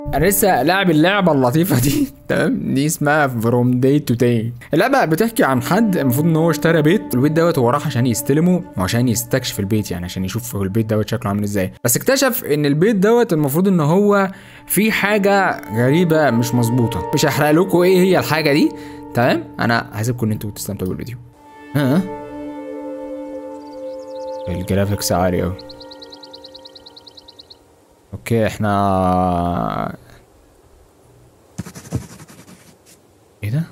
انا لسه لاعب اللعبه اللطيفه دي تمام دي اسمها فروم داي تو داي اللعبه بتحكي عن حد المفروض ان هو اشترى بيت البيت دوت هو راح عشان يستلمه وعشان يستكشف البيت يعني عشان يشوف البيت دوت شكله عامل ازاي بس اكتشف ان البيت دوت المفروض ان هو في حاجه غريبه مش مظبوطه مش هحرق لكم ايه هي الحاجه دي تمام انا هسيبكم ان انتوا تستمتعوا بالفيديو ها الجرافيكس عالي اوي اوكي احنا ايه ده؟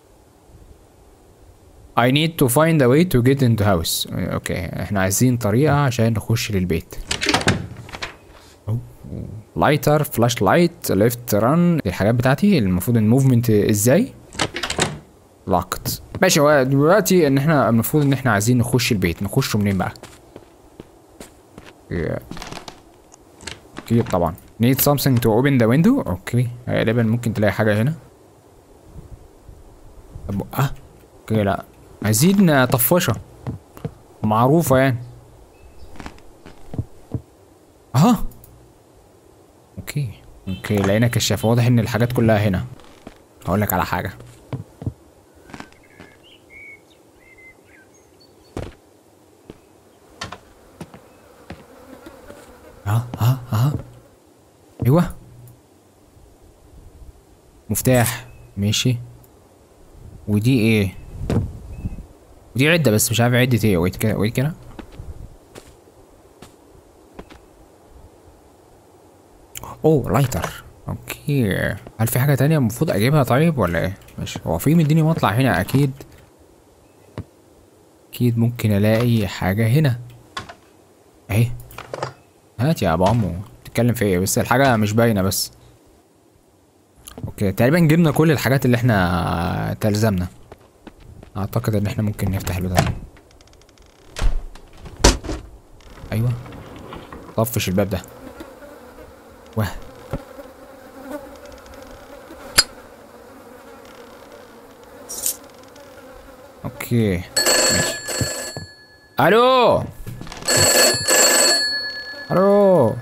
I need to find a way to get into house اوكي احنا عايزين طريقة عشان نخش للبيت لايتر فلاش لايت ليفت ران الحاجات بتاعتي المفروض الموفمنت ازاي لوكت ماشي هو دلوقتي ان احنا المفروض ان احنا عايزين نخش البيت نخشه منين بقى Yeah. اكيد طبعا need something to open the window اوكي غالبا ممكن تلاقي حاجه هنا طب اه اوكي لا عايزين طفاشه معروفه يعني اها اوكي اوكي لقينا كشاف واضح ان الحاجات كلها هنا هقول لك على حاجه ها ها ها ايوه مفتاح ماشي ودي ايه ودي عدة بس مش عارف عدة ايه ويت كده ويت كده اوه لايتر اوكي هل في حاجة تانية المفروض اجيبها طيب ولا ايه ماشي هو في مديني مطلع هنا اكيد اكيد ممكن الاقي حاجة هنا اهي هات يا ابو عمو بتتكلم في ايه بس الحاجه مش باينه بس اوكي تقريبا جبنا كل الحاجات اللي احنا تلزمنا اعتقد ان احنا ممكن نفتح البتاع ده. ايوه طفش الباب ده واه اوكي ماشي الو الو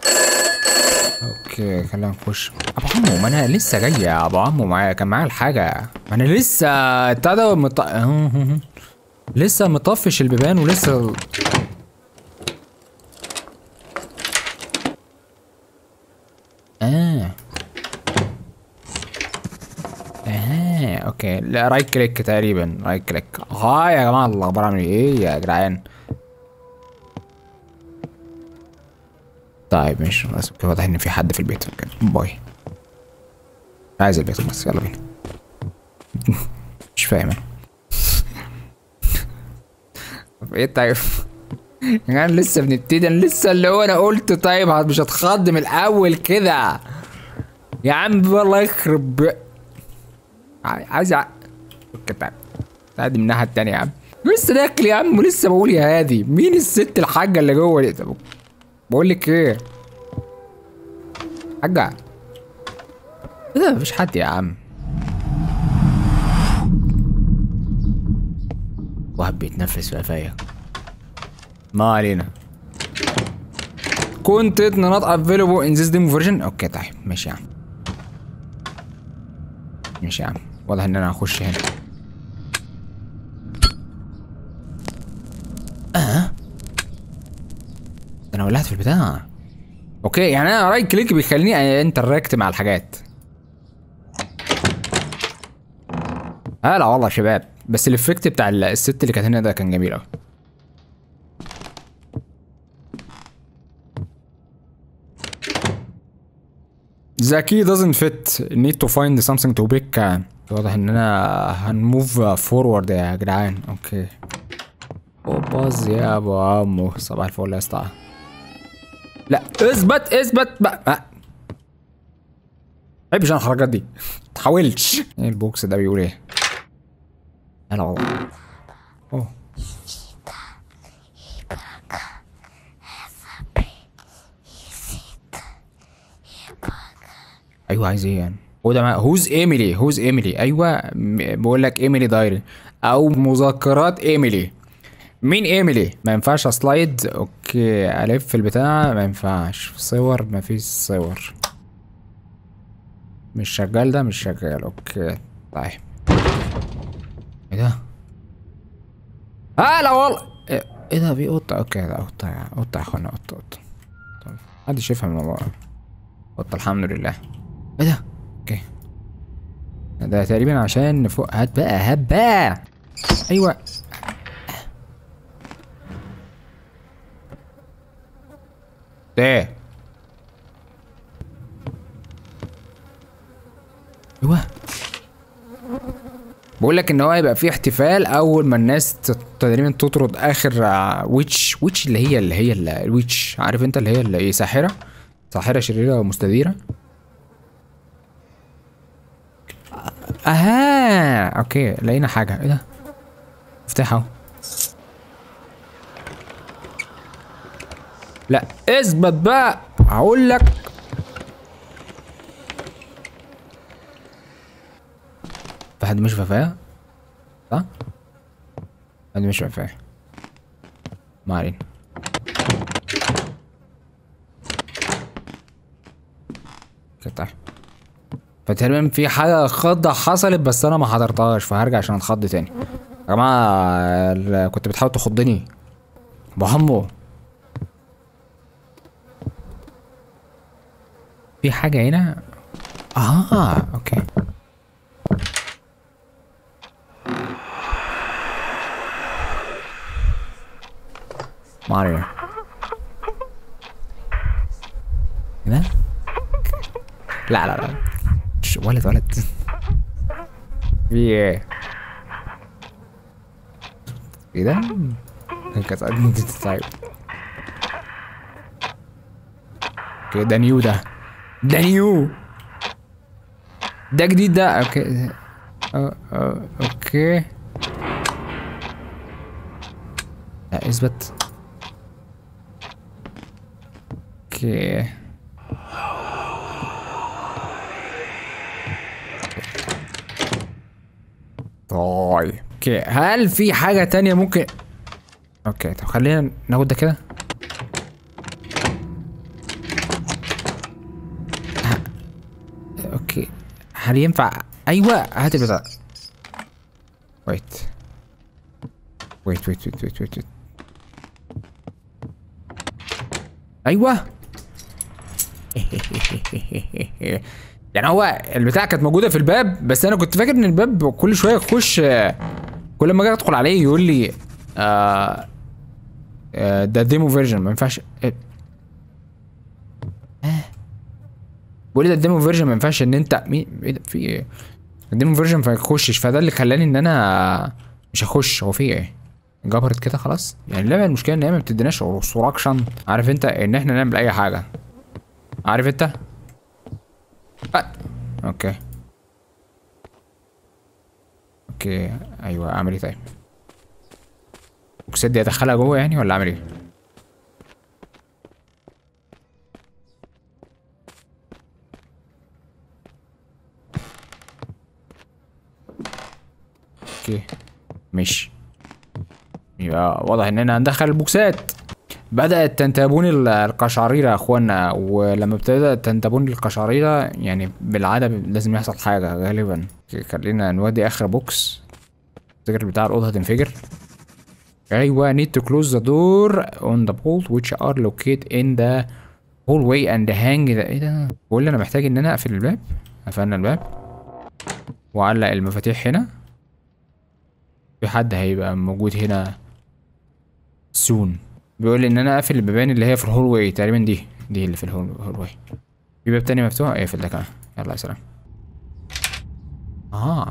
اوكي خلينا نخش ابو عمو ما انا لسه جاي يا ابو عمو معايا كان معايا الحاجه ما انا لسه ابتدى مط... لسه مطفش البيبان ولسه اه اه اوكي لا رايت كليك تقريبا رايت كليك هاي يا جماعه الله بعمل ايه يا جدعان طيب ماشي خلاص اوكي واضح ان في حد في البيت اوكي باي عايز البيت بس يلا بينا مش فاهم انا طب ايه طيب يعني لسه بنبتدي انا لسه اللي هو انا قلت طيب مش هتخض من الاول كده يا عم والله يخرب ب- عايز ع- اوكي طيب تعدي من الناحيه التانيه يا عم لسه داخل يا عم ولسه بقول يا هادي مين الست الحاجه اللي جوه دي طب بقول لك ايه حاجة ايه ده مفيش حد يا عم واحد بيتنفس في قفايا ما علينا كنت not available in this demo version اوكي طيب ماشي يا عم ماشي يا عم واضح ان انا هخش هنا ده انا ولعت في البتاع اوكي يعني انا رايت كليك بيخليني انتراكت مع الحاجات اه لا والله يا شباب بس الافكت بتاع ال- الست اللي كانت هنا ده كان جميل قوي The key doesn't fit. Need to find something to pick. واضح اننا هنموف فورورد يا جدعان اوكي باظ يا ابو عمو صباح الفل يا اسطى لا اثبت اثبت بقى ما بحبش انا الحركات دي تحاولش ايه البوكس ده بيقول ايه هلا والله اوه ايوه عايز ايه يعني هو ده هوز ايميلي هوز ايميلي ايوه م- بقول لك ايميلي دايري او مذكرات ايميلي مين ايميلي ما ينفعش سلايد اوكي الف البتاع ما ينفعش صور ما فيش صور مش شغال ده مش شغال اوكي طيب ايه ده اه لا والله ايه إيه ده في قطة اوكي ده قطة يا قطة يا اخوانا قطة قطة طيب محدش يفهم الموضوع قطة الحمد لله ايه ده اوكي ده تقريبا عشان نفوق هات بقى هات بقى ايوه ده ايوه بقول لك ان هو هيبقى في احتفال اول ما الناس ت- تقريبا تطرد اخر آه، ويتش ويتش اللي هي اللي هي ال- الويتش عارف انت اللي هي اللي ايه ساحره ساحره شريره ومستديره اها اوكي لقينا حاجه ايه ده مفتاح اهو لا اثبت بقى هقول لك في حد مش فاهم صح؟ حد مش فاهم ما علينا كده طيب فتقريبا في حاجة خضة حصلت بس أنا ما حضرتهاش فهرجع عشان أتخض تاني يا جماعة ال- كنت بتحاول تخضني بهمو في حاجة هنا اه اوكي ما علينا هنا لا لا لا ش- ولد ولد في ايه ايه ده كانت قد طيب اوكي ده نيو ده ده نيو ده جديد ده اوكي أو أو اوكي لا اثبت اوكي طيب اوكي هل في حاجة تانية ممكن اوكي طب خلينا ناخد ده كده ه- اوكي هل ينفع ايوه هات البتاع ويت ويت ويت ويت ويت ويت ايوه يعني هو البتاع كانت موجوده في الباب بس انا كنت فاكر ان الباب كل شويه يخش كل ما اجي ادخل عليه يقول لي آه آه ده ديمو فيرجن ما ينفعش إيه؟ آه. بيقول لي ده الديمو فيرجن ما ينفعش ان انت مين ايه ده في ايه الديمو فيرجن ما يخشش فده اللي خلاني ان انا مش هخش هو في ايه جبرت كده خلاص يعني اللعبه المشكله ان هي ما بتديناش انستراكشن عارف انت ان احنا نعمل اي حاجه عارف انت آه. اوكي اوكي ايوه اعمل ايه طيب الاكسيد دي ادخلها جوه يعني ولا اعمل ايه اوكي ماشي يبقى واضح اننا هندخل البوكسات بدأت تنتابون ال- القشعريرة يا اخوانا ولما ابتدت تنتابون القشعريرة يعني بالعادة لازم يحصل حاجة غالبا خلينا نودي اخر بوكس تفتكر بتاع الأوضة هتنفجر ايوه need to close the door on the bolt which are located in the hallway and hang the ايه ده بقول لي انا محتاج ان انا اقفل الباب قفلنا الباب وعلق المفاتيح هنا في حد هيبقى موجود هنا soon بيقول لي ان انا اقفل البيبان اللي هي في الهول واي تقريبا دي دي اللي في الهول واي في باب تاني مفتوح اقفل ده كمان يلا يا سلام اه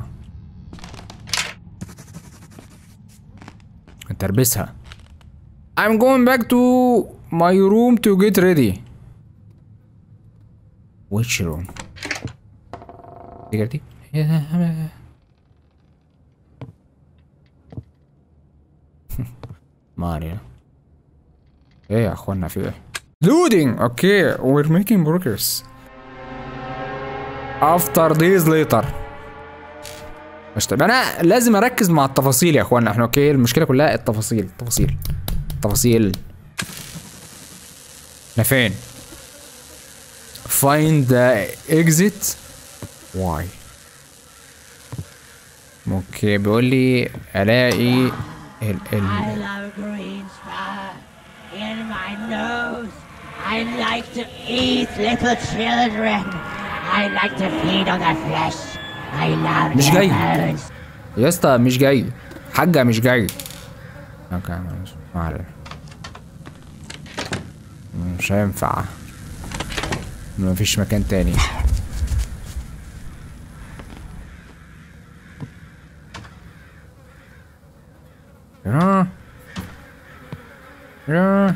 تربسها I'm going back to my room to get ready which room دي ما علينا ايه يا اخوانا في ايه لودينج اوكي we're making progress after days later مش طيب انا لازم اركز مع التفاصيل يا اخوانا احنا اوكي المشكله كلها التفاصيل التفاصيل التفاصيل احنا فين find the exit واي اوكي بيقول لي الاقي ال ال I love green spot in my nose. I like to eat little children. I like to feed on their flesh. I love مش their جاي. bones. يا اسطى مش جاي حاجة مش جاي اوكي ماشي ما علينا مش هينفع مفيش مكان تاني يا يا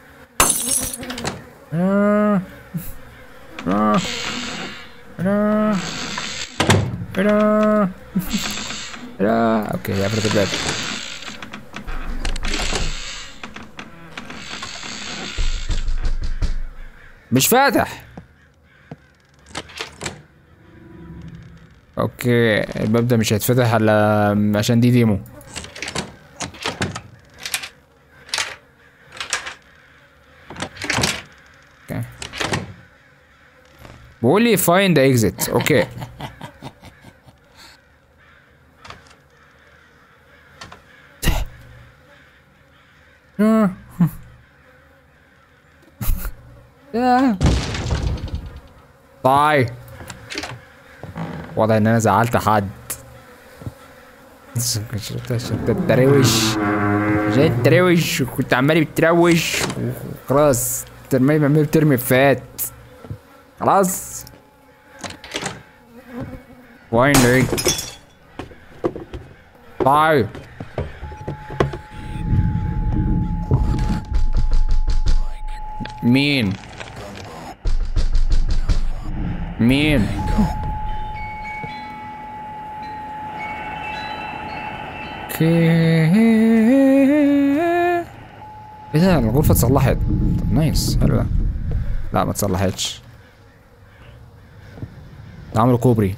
يا يا يا يا لا اوكي يا فرد الباب مش فاتح اوكي الباب ده مش هيتفتح الا عشان دي ديمو اوكي بقول لي فايند اكزيت اوكي طاي واضح ان انا زعلت حد عشان تتروش عشان تتروش وكنت عمال بتروش وخلاص ترمي عمال بترمي فات خلاص وين ليك طيب مين مين اوكي ايه ده الغرفة اتصلحت طب نايس حلو ده لا ما اتصلحتش ده عملوا كوبري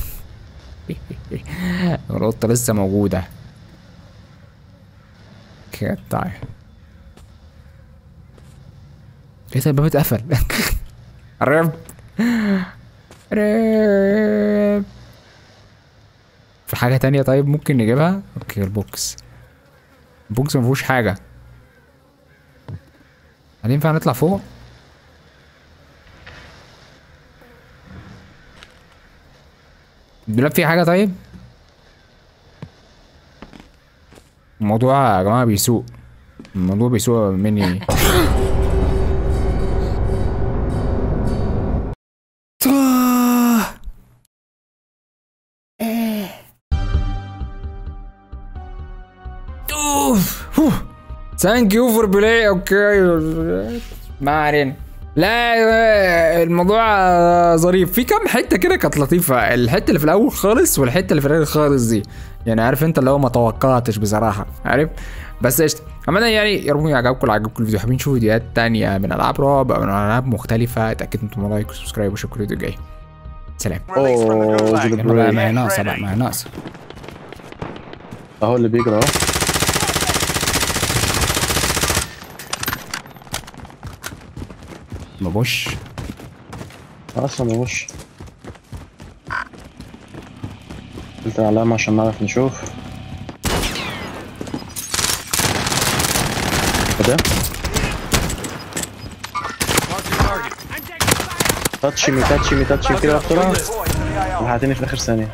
القطة لسه موجودة اوكي طيب ايه ده الباب اتقفل قرب قرب في حاجة تانية طيب ممكن نجيبها اوكي البوكس البوكس مفيهوش حاجة هل ينفع نطلع فوق؟ الدولاب فيه حاجة طيب؟ الموضوع يا جماعة بيسوق الموضوع بيسوق مني ثانك يو فور بلاي اوكي ما علينا لا الموضوع ظريف في كام حته كده كانت لطيفه الحته اللي في الاول خالص والحته اللي في الاخر خالص دي يعني عارف انت اللي هو ما توقعتش بصراحه عارف بس قشطه عامة يعني يا رب يعجبكم عجبكم الفيديو حابين تشوفوا فيديوهات تانية من العاب رعب او من العاب مختلفة اتاكدوا انتم لايك وسبسكرايب وشكرا الفيديو الجاي سلام اوه زي يلا بقى ما هي البريك ناقصة بقى ما هي ناقصة اهو اللي بيجري اهو مبوش اصلا مش قلت علامة عشان نعرف نشوف كده تاتشي مي تاتشي مي تاتشي كده بسرعة لحقتني في اخر ثانية